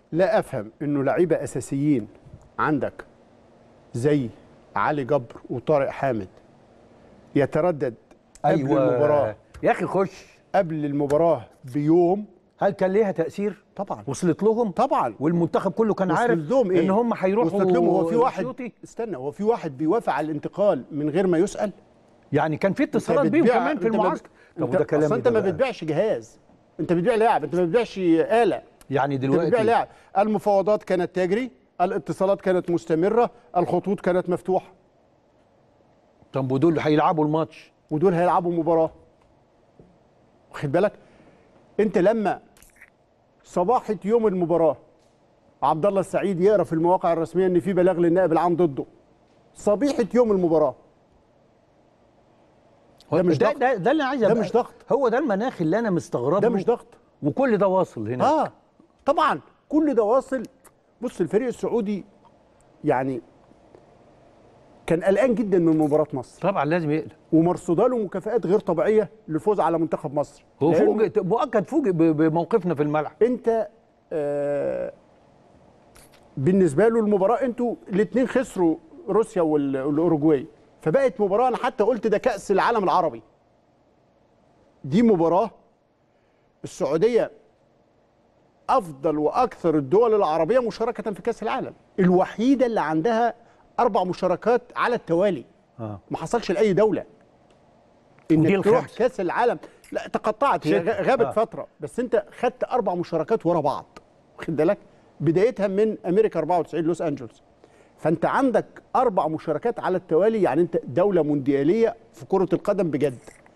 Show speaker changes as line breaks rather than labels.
لا افهم انه لعيبه اساسيين عندك زي علي جبر وطارق حامد يتردد قبل المباراه
يا اخي خش
قبل المباراه بيوم
هل كان ليها تاثير
طبعا
وصلت لهم
طبعا
والمنتخب كله كان
وصلت
عارف
لهم إيه؟
ان هم هيروحوا
وصلت لهم هو في واحد
أسيوطي؟
استنى هو في واحد بيوافق على الانتقال من غير ما يسال
يعني كان في
أنت
اتصالات بيهم
بتبيع-
كمان في
أنت ما-
المعسكر طب
أنت
وده كلام
اصل
إيه
انت
ده
ما
بقى؟
بتبيعش جهاز انت بتبيع لاعب انت ما بتبيعش آلة
يعني
انت بتبيع
دلوقتي
لاعب المفاوضات كانت تجري الاتصالات كانت مستمره الخطوط كانت مفتوحه
طب ودول اللي هيلعبوا الماتش
ودول هيلعبوا مباراه واخد بالك انت لما صباحة يوم المباراه عبد الله السعيد يقرا في المواقع الرسميه ان في بلاغ للنائب العام ضده صبيحه يوم المباراه ده مش
ده,
ضغط.
ده, ده اللي انا عايز
ده
أبقى-
مش ضغط.
هو ده المناخ اللي انا مستغربه
ده مش ضغط
وكل ده واصل هنا
اه طبعا كل ده واصل بص الفريق السعودي يعني كان قلقان جدا من مباراه مصر
طبعا لازم يقلق
ومرصوده له مكافآت غير طبيعيه للفوز على منتخب مصر
هو
لأن
فوجئ مؤكد فوجئ ب- بموقفنا في الملعب
انت آه بالنسبه له المباراه انتوا الاثنين خسروا روسيا وال- والاوروجواي فبقت مباراه انا حتى قلت ده كاس العالم العربي دي مباراه السعوديه افضل واكثر الدول العربيه مشاركه في كاس العالم الوحيده اللي عندها اربع مشاركات على التوالي
اه
ما حصلش لاي دوله
ودي
انك تروح
الخامسة.
كاس العالم لا تقطعت هي
ستة.
غ- غابت
آه.
فتره بس انت خدت اربع مشاركات ورا بعض واخد بالك بدايتها من امريكا 94 لوس انجلوس فانت عندك اربع مشاركات على التوالي يعني انت دوله موندياليه في كره القدم بجد